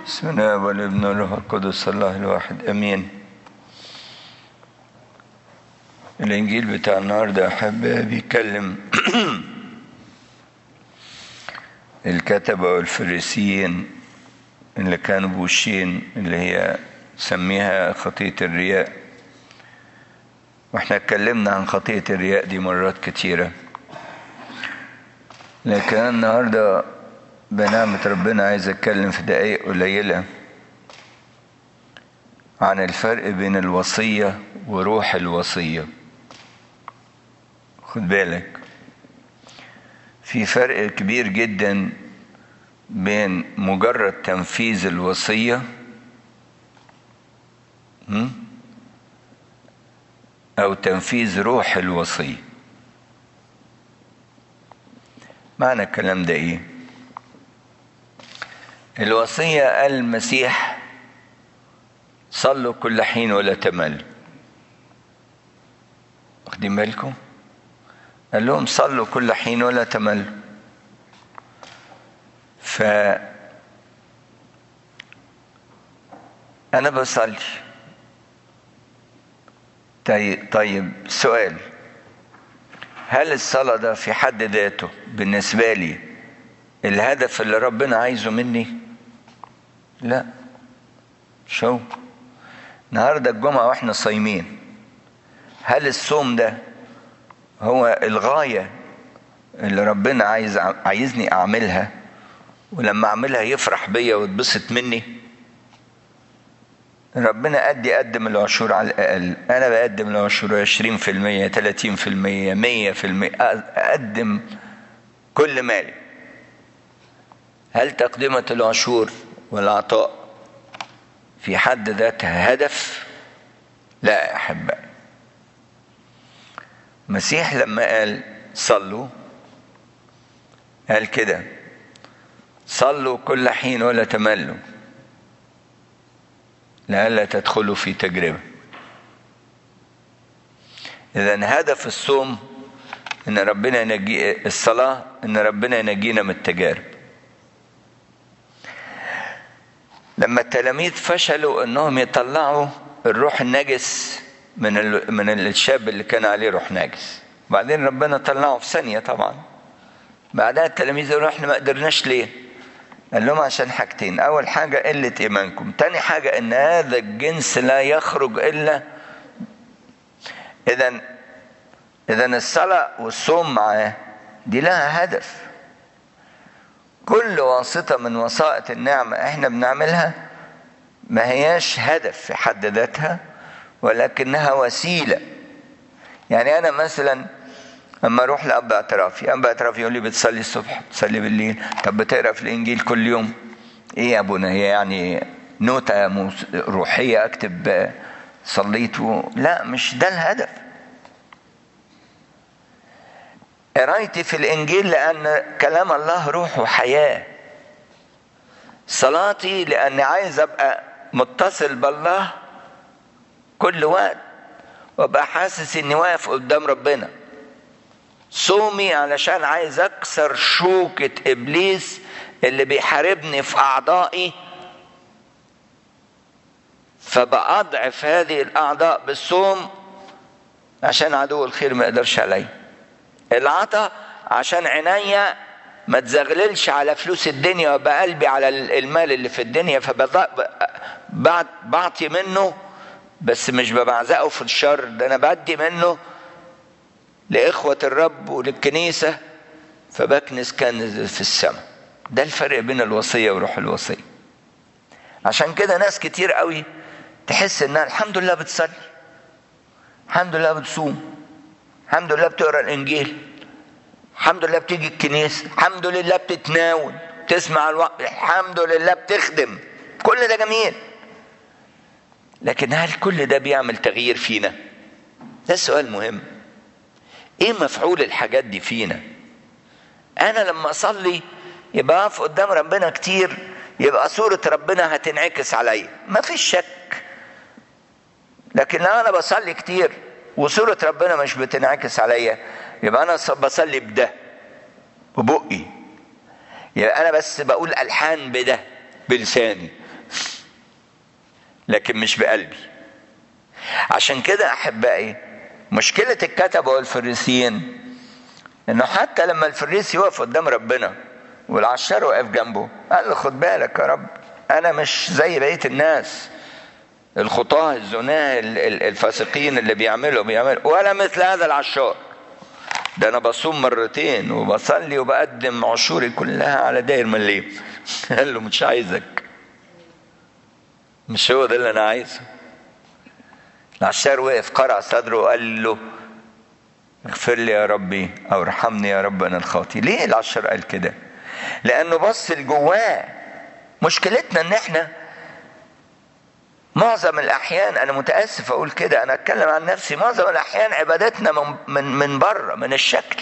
بسم الله والابن والروح القدس الله الواحد امين الانجيل بتاع النهارده احب بيتكلم الكتبه والفريسيين اللي كانوا بوشين اللي هي سميها خطيه الرياء واحنا اتكلمنا عن خطيه الرياء دي مرات كتيره لكن النهارده بنعمة ربنا عايز اتكلم في دقايق قليلة عن الفرق بين الوصية وروح الوصية خد بالك في فرق كبير جدا بين مجرد تنفيذ الوصية أو تنفيذ روح الوصية معنى الكلام ده إيه؟ الوصية قال المسيح صلوا كل حين ولا تمل واخدين بالكم قال لهم صلوا كل حين ولا تمل ف أنا بصلي طيب طيب سؤال هل الصلاة ده في حد ذاته بالنسبة لي الهدف اللي ربنا عايزه مني لا شو النهارده الجمعة واحنا صايمين هل الصوم ده هو الغاية اللي ربنا عايز عايزني أعملها ولما أعملها يفرح بيا ويتبسط مني ربنا قد يقدم العشور على الأقل أنا بقدم العشور عشرين في المية تلاتين في المية مية في المية أقدم كل مالي هل تقدمة العشور والعطاء في حد ذاتها هدف لا يا أحبائي المسيح لما قال صلوا قال كده صلوا كل حين ولا تملوا لئلا تدخلوا في تجربة إذا هدف الصوم إن ربنا ينجي الصلاة إن ربنا ينجينا من التجارب لما التلاميذ فشلوا انهم يطلعوا الروح النجس من من الشاب اللي كان عليه روح نجس بعدين ربنا طلعه في ثانيه طبعا بعدها التلاميذ قالوا احنا ما قدرناش ليه قال لهم عشان حاجتين اول حاجه قله ايمانكم تاني حاجه ان هذا الجنس لا يخرج الا اذا اذا الصلاه والصوم معاه دي لها هدف كل واسطة من وسائط النعمة احنا بنعملها ما هياش هدف في حد ذاتها ولكنها وسيلة يعني أنا مثلا أما أروح لأب اعترافي أب اعترافي يقول لي بتصلي الصبح بتصلي بالليل طب بتقرأ في الإنجيل كل يوم إيه يا أبونا هي يعني نوتة روحية أكتب صليت و... لا مش ده الهدف قرايتي في الانجيل لان كلام الله روح وحياه صلاتي لاني عايز ابقى متصل بالله كل وقت وابقى حاسس اني واقف قدام ربنا صومي علشان عايز اكسر شوكة ابليس اللي بيحاربني في اعضائي فبأضعف هذه الاعضاء بالصوم عشان عدو الخير ما يقدرش عليا العطا عشان عينيا ما تزغللش على فلوس الدنيا وابقى قلبي على المال اللي في الدنيا فبعطي منه بس مش ببعزقه في الشر ده انا بدي منه لاخوة الرب وللكنيسة فبكنس كنز في السماء ده الفرق بين الوصية وروح الوصية عشان كده ناس كتير قوي تحس انها الحمد لله بتصلي الحمد لله بتصوم الحمد لله بتقرا الانجيل الحمد لله بتيجي الكنيسه الحمد لله بتتناول تسمع الوقت الحمد لله بتخدم كل ده جميل لكن هل كل ده بيعمل تغيير فينا ده سؤال مهم ايه مفعول الحاجات دي فينا انا لما اصلي يبقى اقف قدام ربنا كتير يبقى صورة ربنا هتنعكس عليا ما فيش شك لكن لو انا بصلي كتير وصورة ربنا مش بتنعكس عليا يبقى أنا بصلي بده ببقي يبقى أنا بس بقول ألحان بده بلساني لكن مش بقلبي عشان كده احبائي مشكله الكتبه والفريسيين انه حتى لما الفريسي يقف قدام ربنا والعشار واقف جنبه قال له خد بالك يا رب انا مش زي بقيه الناس الخطاه الزناه الفاسقين اللي بيعملوا بيعملوا ولا مثل هذا العشار ده انا بصوم مرتين وبصلي وبقدم عشوري كلها على داير مليم قال له مش عايزك مش هو ده اللي انا عايزه العشار وقف قرع صدره وقال له اغفر لي يا ربي او ارحمني يا رب انا الخاطي ليه العشار قال كده لانه بص لجواه مشكلتنا ان احنا معظم الاحيان انا متاسف اقول كده انا اتكلم عن نفسي معظم الاحيان عبادتنا من من, من بره من الشكل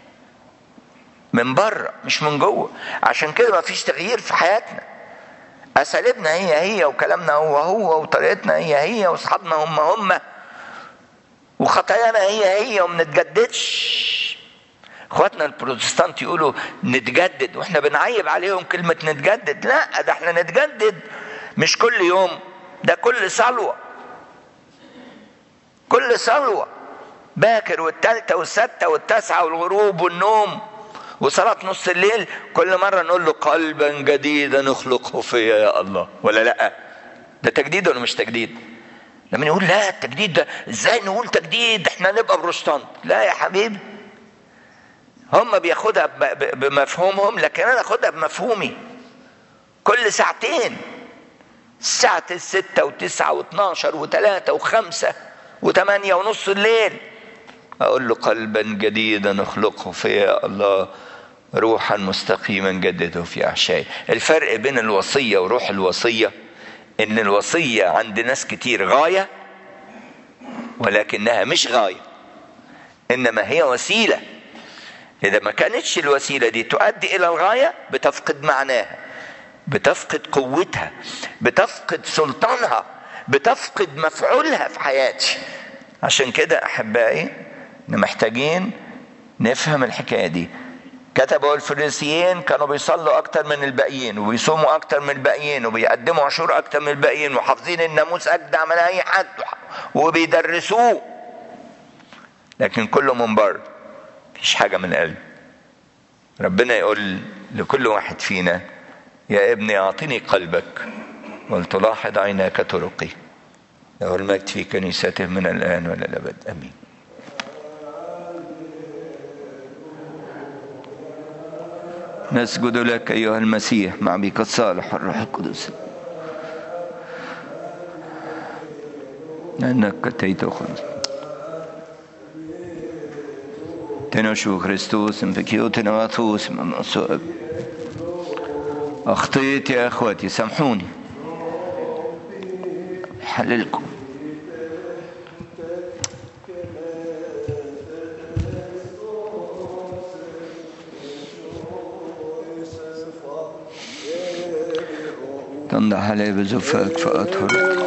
من بره مش من جوه عشان كده ما فيش تغيير في حياتنا اساليبنا هي هي وكلامنا هو هو وطريقتنا هي هي واصحابنا هم هم وخطايانا هي هي وما نتجددش اخواتنا البروتستانت يقولوا نتجدد واحنا بنعيب عليهم كلمه نتجدد لا ده احنا نتجدد مش كل يوم ده كل صلوة كل صلوة باكر والتالتة والستة والتاسعة والغروب والنوم وصلاة نص الليل كل مرة نقول له قلبا جديدا نخلقه فيا يا الله ولا لا ده تجديد ولا مش تجديد لما نقول لا التجديد ده ازاي نقول تجديد احنا نبقى بروتستانت لا يا حبيبي هم بياخدها بمفهومهم لكن انا اخدها بمفهومي كل ساعتين الساعة الستة وتسعة واثناشر وثلاثة وخمسة وثمانية ونص الليل أقول له قلبا جديدا نخلقه فيا الله روحا مستقيما جدده في أحشائي الفرق بين الوصية وروح الوصية إن الوصية عند ناس كتير غاية ولكنها مش غاية إنما هي وسيلة إذا ما كانتش الوسيلة دي تؤدي إلى الغاية بتفقد معناها بتفقد قوتها بتفقد سلطانها بتفقد مفعولها في حياتي عشان كده احبائي محتاجين نفهم الحكايه دي كتبوا الفريسيين كانوا بيصلوا اكتر من الباقيين وبيصوموا اكتر من الباقيين وبيقدموا عشور اكتر من الباقيين وحافظين الناموس اجدع من اي حد وبيدرسوه لكن كله من بره مفيش حاجه من القلب ربنا يقول لكل واحد فينا يا ابني أعطني قلبك ولتلاحظ عيناك طرقي له المجد في كنيسته من الآن ولا الأبد أمين نسجد لك أيها المسيح مع بك الصالح الروح القدس لأنك أتيت خلص تنشو خريستوس انفكيوتنا وثوس من الصعب أخطيت يا أخواتي سامحوني حللكم تنضح علي بزفاك فأطهرك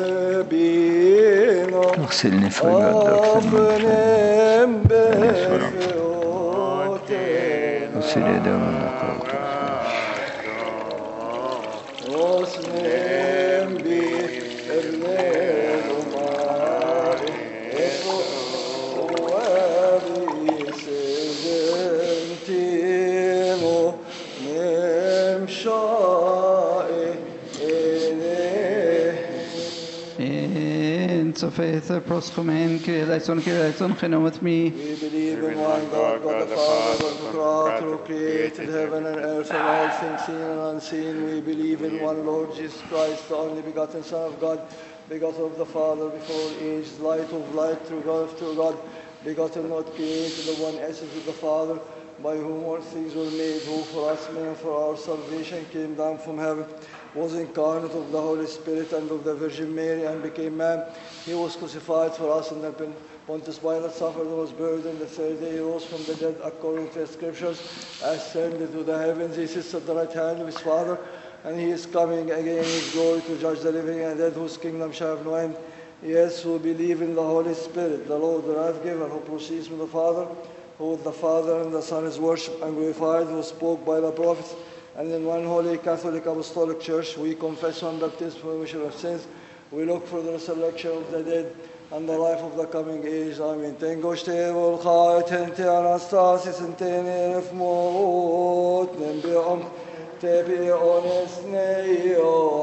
تغسلني في يدك اغسل يدي من نقاط of faith, proschomen, Kyrieleison, Kyrieleison, Cheno with me. We believe in one God, God the Father, God the Creator, who created heaven and earth and all things seen and unseen. We believe in one Lord Jesus Christ, the only begotten Son of God, begotten of the Father before ages, light of light, true God of true God, begotten, not created, the one essence of the Father, by whom all things were made, who for us men and for our salvation came down from heaven was incarnate of the Holy Spirit and of the Virgin Mary and became man. He was crucified for us and then Pontius Pilate suffered and was buried, and the third day he rose from the dead according to the scriptures, ascended to the heavens, he sits at the right hand of his Father, and he is coming again in his glory to judge the living and dead, whose kingdom shall have no end. Yes, who believe in the Holy Spirit, the Lord, the life giver, who proceeds from the Father, who with the Father and the Son is worshipped and glorified, who spoke by the prophets, and in one holy Catholic Apostolic Church we confess one baptism for the remission of sins, We look for the resurrection of the dead and the life of the coming age. Amen. Tengo stebo الخائت انت anastasis intene ref mot nem be am tebi ones neo